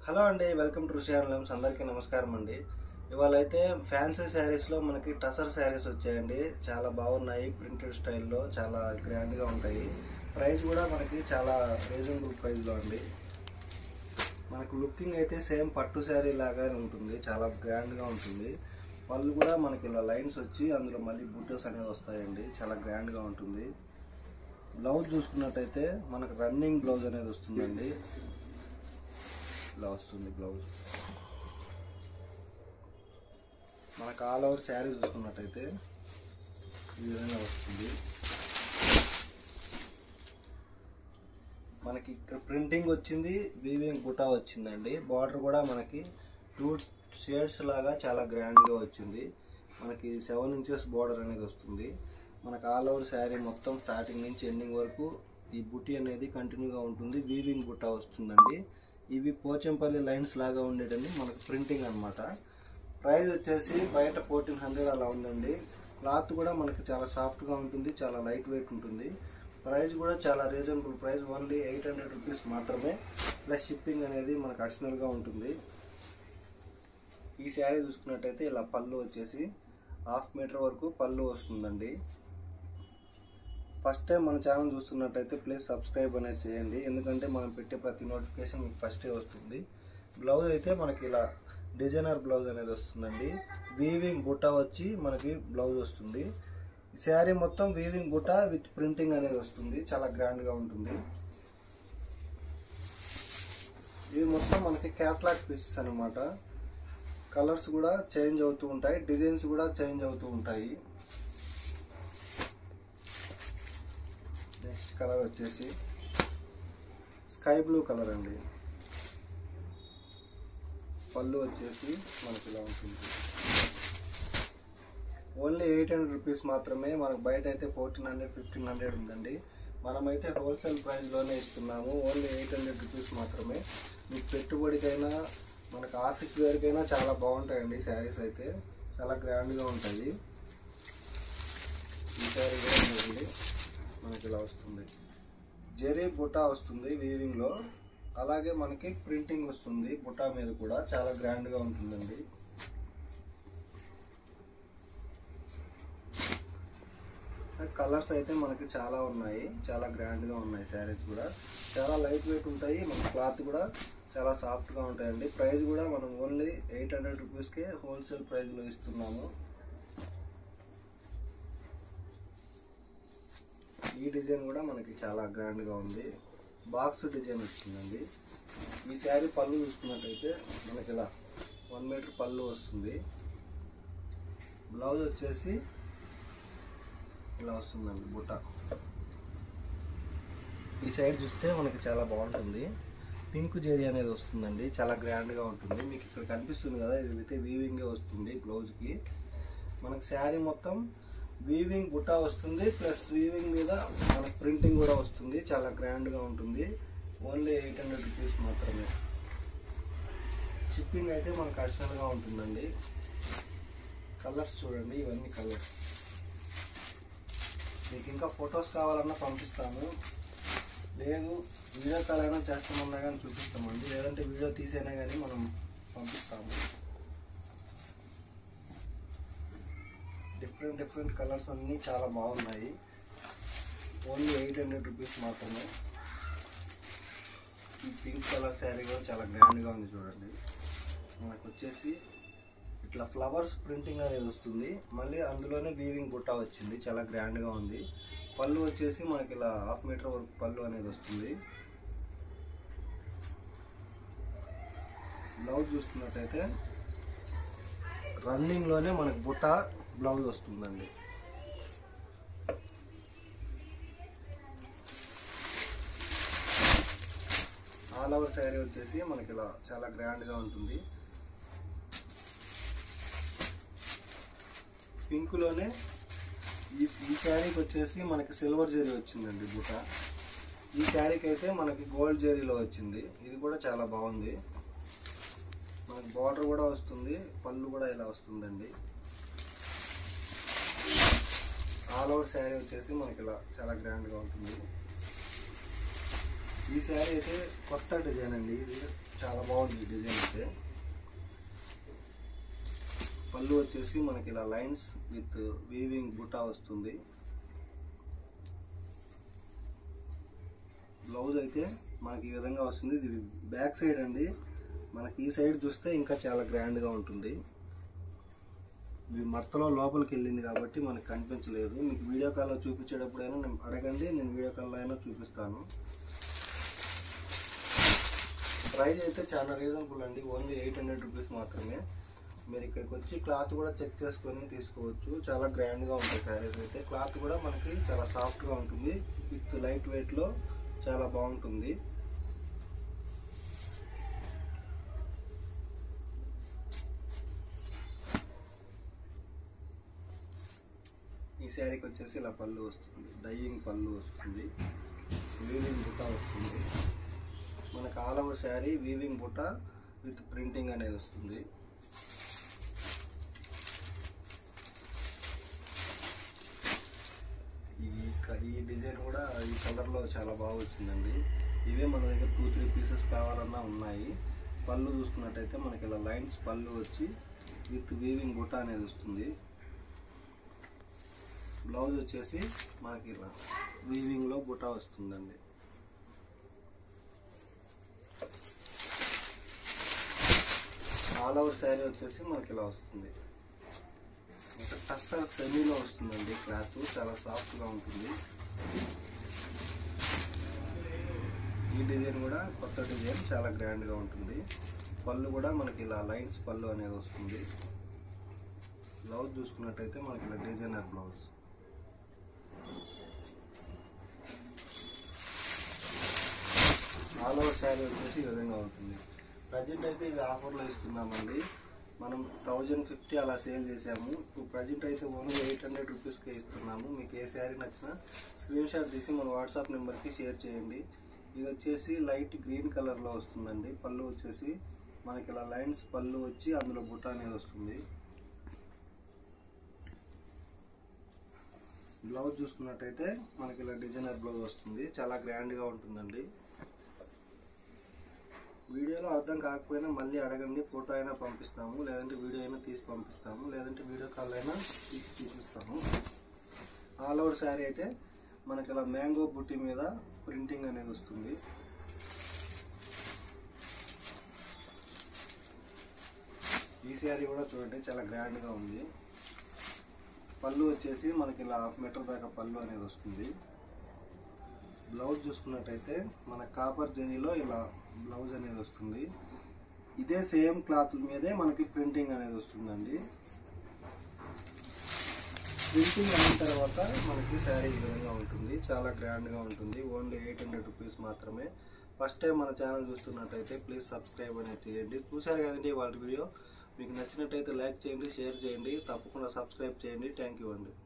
hello అండి welcome to రుషియాన్లమ్స్ అందరికీ నమస్కారం అండి ఇవాళ అయితే ఫ్యాన్సీ శారీస్లో మనకి టసర్ శారీస్ వచ్చాయండి చాలా బాగున్నాయి ప్రింటెడ్ స్టైల్లో చాలా గ్రాండ్గా ఉంటాయి ప్రైస్ కూడా మనకి చాలా రీజనబుల్ ప్రైస్లో అండి మనకు లుకింగ్ అయితే సేమ్ పట్టు శారీ లాగానే ఉంటుంది చాలా గ్రాండ్గా ఉంటుంది పళ్ళు కూడా మనకి ఇలా లైన్స్ వచ్చి అందులో మళ్ళీ బుట్టస్ అనేవి వస్తాయండి చాలా గ్రాండ్గా ఉంటుంది బ్లౌజ్ చూసుకున్నట్టయితే మనకు రన్నింగ్ బ్లౌజ్ అనేది వస్తుందండి ఇలా వస్తుంది బ్లౌజ్ మనకు ఆల్ ఓవర్ శారీ చూసుకున్నట్టయితే ఈ విధంగా వస్తుంది మనకి ఇక్కడ ప్రింటింగ్ వచ్చింది వీవింగ్ బుటా వచ్చిందండి బార్డర్ కూడా మనకి టూ షేడ్స్ లాగా చాలా గ్రాండ్గా వచ్చింది మనకి సెవెన్ ఇంచెస్ బార్డర్ అనేది వస్తుంది మనకు ఆల్ ఓవర్ శారీ మొత్తం స్టార్టింగ్ నుంచి ఎండింగ్ వరకు ఈ బుట్టి అనేది కంటిన్యూగా ఉంటుంది వీవింగ్ బుట్ట వస్తుందండి ఇవి పోచంపల్లి లైన్స్ లాగా ఉండేటండి మనకు ప్రింటింగ్ అన్నమాట ప్రైస్ వచ్చేసి బయట ఫోర్టీన్ హండ్రెడ్ అలా ఉందండి క్లాత్ కూడా మనకి చాలా సాఫ్ట్గా ఉంటుంది చాలా లైట్ వెయిట్ ఉంటుంది ప్రైస్ కూడా చాలా reasonable price only eight hundred rupees మాత్రమే ప్లస్ షిప్పింగ్ అనేది మనకు అడిషనల్గా ఉంటుంది ఈ శారీ చూసుకున్నట్టయితే ఇలా పళ్ళు వచ్చేసి హాఫ్ మీటర్ వరకు పళ్ళు వస్తుందండి ఫస్ట్ టైం మన ఛానల్ చూస్తున్నట్టయితే ప్లీజ్ సబ్స్క్రైబ్ అనేది చేయండి ఎందుకంటే మనం పెట్టే ప్రతి నోటిఫికేషన్ మీకు ఫస్టే వస్తుంది బ్లౌజ్ అయితే మనకి ఇలా డిజైనర్ బ్లౌజ్ అనేది వస్తుందండి వీవింగ్ బుట్ట వచ్చి మనకి బ్లౌజ్ వస్తుంది శారీ మొత్తం వీవింగ్ బుట్ట విత్ ప్రింటింగ్ అనేది వస్తుంది చాలా గ్రాండ్గా ఉంటుంది ఇవి మొత్తం మనకి క్యాట్లాగ్ పీసెస్ అనమాట కలర్స్ కూడా చేంజ్ అవుతూ ఉంటాయి డిజైన్స్ కూడా చేంజ్ అవుతూ ఉంటాయి నెక్స్ట్ కలర్ వచ్చేసి స్కై బ్లూ కలర్ అండి పళ్ళు వచ్చేసి మనకి ఇలా ఉంటుంది ఓన్లీ ఎయిట్ హండ్రెడ్ రూపీస్ మాత్రమే మనకు బయట అయితే ఫోర్టీన్ హండ్రెడ్ ఫిఫ్టీన్ హండ్రెడ్ ఉందండి మనమైతే హోల్సేల్ ప్రైస్లోనే ఇస్తున్నాము ఓన్లీ ఎయిట్ హండ్రెడ్ రూపీస్ మాత్రమే మీకు పెట్టుబడికైనా మనకు ఆఫీస్ వేర్కైనా చాలా బాగుంటాయండి శారీస్ అయితే చాలా గ్రాండ్గా ఉంటాయి ఈ శారీ కూడా చూడండి మనకి ఇలా వస్తుంది జెరీ బుటా వస్తుంది వీవింగ్లో అలాగే మనకి ప్రింటింగ్ వస్తుంది బుటా మీద కూడా చాలా గ్రాండ్గా ఉంటుందండి కలర్స్ అయితే మనకి చాలా ఉన్నాయి చాలా గ్రాండ్గా ఉన్నాయి శారీస్ కూడా చాలా లైట్ వెయిట్ ఉంటాయి మన క్లాత్ కూడా చాలా సాఫ్ట్గా ఉంటాయండి ప్రైస్ కూడా మనం ఓన్లీ ఎయిట్ హండ్రెడ్ రూపీస్కే హోల్సేల్ ప్రైస్లో ఇస్తున్నాము ఈ డిజైన్ కూడా మనకి చాలా గ్రాండ్గా ఉంది బాక్స్ డిజైన్ వస్తుందండి ఈ శారీ పళ్ళు చూసుకున్నట్టయితే మనకి ఇలా వన్ మీటర్ పళ్ళు వస్తుంది బ్లౌజ్ వచ్చేసి ఇలా వస్తుందండి బుట్ట ఈ సైడ్ చూస్తే మనకి చాలా బాగుంటుంది పింక్ జేరి అనేది వస్తుందండి చాలా గ్రాండ్గా ఉంటుంది మీకు ఇక్కడ కనిపిస్తుంది కదా ఇది అయితే వీవింగే వస్తుంది బ్లౌజ్కి మనకి శారీ మొత్తం వీవింగ్ బుట్ట వస్తుంది ప్లస్ వీవింగ్ మీద మనకు ప్రింటింగ్ కూడా వస్తుంది చాలా గ్రాండ్గా ఉంటుంది ఓన్లీ ఎయిట్ హండ్రెడ్ రూపీస్ మాత్రమే షిప్పింగ్ అయితే మనకు అడిషనల్గా ఉంటుందండి కలర్స్ చూడండి ఇవన్నీ కలర్స్ మీకు ఇంకా ఫొటోస్ కావాలన్నా పంపిస్తాము లేదు వీడియో కాల్ అయినా చేస్తామన్నా కానీ చూపిస్తామండి లేదంటే వీడియో తీసైనా కానీ మనం పంపిస్తాము డిఫరెంట్ డిఫరెంట్ కలర్స్ అన్నీ చాలా బాగున్నాయి ఓన్లీ ఎయిట్ హండ్రెడ్ రూపీస్ మాత్రమే ఈ పింక్ కలర్ శారీ కూడా చాలా గ్రాండ్గా ఉంది చూడండి మనకు వచ్చేసి ఇట్లా ఫ్లవర్స్ ప్రింటింగ్ అనేది వస్తుంది మళ్ళీ అందులోనే వీవింగ్ బుట్ట వచ్చింది చాలా గ్రాండ్గా ఉంది పళ్ళు వచ్చేసి మనకి ఇలా హాఫ్ మీటర్ వరకు పళ్ళు అనేది వస్తుంది బ్లౌజ్ చూస్తున్నట్టయితే రన్నింగ్లోనే మనకి బుట్ట బ్లౌజ్ వస్తుందండి ఆల్ ఓవర్ శారీ వచ్చేసి మనకి ఇలా చాలా గ్రాండ్గా ఉంటుంది పింక్లోనే ఈ ఈ శారీకి వచ్చేసి మనకి సిల్వర్ జరీ వచ్చిందండి బుట్ట ఈ శారీకి అయితే మనకి గోల్డ్ జరీలో వచ్చింది ఇది కూడా చాలా బాగుంది మనకి బార్డర్ కూడా వస్తుంది పళ్ళు కూడా ఇలా వస్తుందండి ఆల్ ఓవర్ శారీ వచ్చేసి మనకి ఇలా చాలా గ్రాండ్గా ఉంటుంది ఈ శారీ అయితే కొత్త డిజైన్ అండి ఇది చాలా బాగుంది ఈ డిజైన్ పళ్ళు వచ్చేసి మనకి ఇలా లైన్స్ విత్ వీవింగ్ బుటా వస్తుంది బ్లౌజ్ అయితే మనకి ఈ విధంగా వస్తుంది ఇది బ్యాక్ సైడ్ అండి మనకి ఈ సైడ్ చూస్తే ఇంకా చాలా గ్రాండ్గా ఉంటుంది ఇది మత్తలో లోపలికి వెళ్ళింది కాబట్టి మనకి కనిపించలేదు మీకు వీడియో కాల్లో చూపించేటప్పుడైనా నేను అడగండి నేను వీడియో కాల్లో అయినా చూపిస్తాను ప్రైస్ అయితే చాలా రీజనబుల్ అండి ఓన్లీ ఎయిట్ హండ్రెడ్ రూపీస్ మాత్రమే మీరు ఇక్కడికి వచ్చి క్లాత్ కూడా చెక్ చేసుకొని తీసుకోవచ్చు చాలా గ్రాండ్గా ఉంటాయి శారీస్ అయితే క్లాత్ కూడా మనకి చాలా సాఫ్ట్గా ఉంటుంది విత్ లైట్ వెయిట్లో చాలా బాగుంటుంది ఈ శారీకి వచ్చేసి ఇలా పళ్ళు వస్తుంది డైయింగ్ పళ్ళు వస్తుంది వీవింగ్ బుట్ట వస్తుంది మనకు ఆల్ ఓవర్ శారీ వీవింగ్ బుట్ట విత్ ప్రింటింగ్ అనేది వస్తుంది ఈ క- ఈ డిజైన్ కూడా ఈ కలర్లో చాలా బాగా వచ్చిందండి ఇవే మన దగ్గర టూ త్రీ పీసెస్ కావాలన్నా ఉన్నాయి పళ్ళు చూసుకున్నట్టయితే మనకి ఇలా లైన్స్ పళ్ళు వచ్చి విత్ వీవింగ్ బుట్ట అనేది వస్తుంది బ్లౌజ్ వచ్చేసి మనకి ఇలా వీవింగ్లో బుటా వస్తుందండి ఆల్ ఓవర్ శారీ వచ్చేసి మనకి ఇలా వస్తుంది ఇంకా టస్సర్ సెమీలో వస్తుందండి క్లాత్ చాలా సాఫ్ట్గా ఉంటుంది ఈ డిజైన్ కూడా కొత్త డిజైన్ చాలా గ్రాండ్గా ఉంటుంది పళ్ళు కూడా మనకి ఇలా లైన్స్ పళ్ళు అనేది వస్తుంది బ్లౌజ్ చూసుకున్నట్టయితే మనకి ఇలా designer blouse all over sari వచ్చేసి ఈ విధంగా ఉంటుంది ప్రజెంట్ అయితే ఇవి ఆఫర్లో ఇస్తున్నామండి మనం థౌజండ్ ఫిఫ్టీ అలా సేల్ చేసాము ఇప్పుడు ప్రజెంట్ అయితే ఓన్లీ ఎయిట్ హండ్రెడ్ రూపీస్కే ఇస్తున్నాము మీకు ఏ శారీ నచ్చినా స్క్రీన్ షాట్ తీసి మన వాట్సాప్ నెంబర్కి షేర్ చేయండి ఇది వచ్చేసి లైట్ గ్రీన్ కలర్లో వస్తుందండి పళ్ళు వచ్చేసి మనకి ఇలా లైన్స్ పళ్ళు వచ్చి అందులో బుట్ట అనేది వస్తుంది బ్లౌజ్ చూసుకున్నట్టయితే మనకి ఇలా డిజైనర్ బ్లౌజ్ వస్తుంది చాలా గ్రాండ్గా ఉంటుందండి వీడియోలో అర్థం కాకపోయినా మళ్ళీ అడగండి ఫోటో అయినా పంపిస్తాము లేదంటే వీడియో అయినా తీసి పంపిస్తాము లేదంటే వీడియో కాల్ అయినా తీసి చూపిస్తాము ఆల్ ఓవర్ శారీ అయితే మనకి ఇలా మ్యాంగో బుట్టి మీద ప్రింటింగ్ అనేది వస్తుంది ఈ శారీ కూడా చూడండి చాలా గ్రాండ్గా ఉంది పళ్ళు వచ్చేసి మనకి ఇలా హాఫ్ మీటర్ దాకా పళ్ళు అనేది వస్తుంది బ్లౌజ్ చూసుకున్నట్టయితే మన కాపర్ జరీలో ఇలా బ్లౌజ్ అనేది వస్తుంది ఇదే సేమ్ క్లాత్ మీదే మనకి ప్రింటింగ్ అనేది వస్తుందండి ప్రింటింగ్ అయిన తర్వాత మనకి శారీ ఈ విధంగా ఉంటుంది చాలా గ్రాండ్గా ఉంటుంది ఓన్లీ ఎయిట్ హండ్రెడ్ రూపీస్ మాత్రమే ఫస్ట్ టైం మన ఛానల్ చూస్తున్నట్టయితే ప్లీజ్ సబ్స్క్రైబ్ అనేది చేయండి చూసారు కదండి వాళ్ళ వీడియో మీకు నచ్చినట్టయితే లైక్ చేయండి షేర్ చేయండి తప్పకుండా సబ్స్క్రైబ్ చేయండి థ్యాంక్ యూ అండి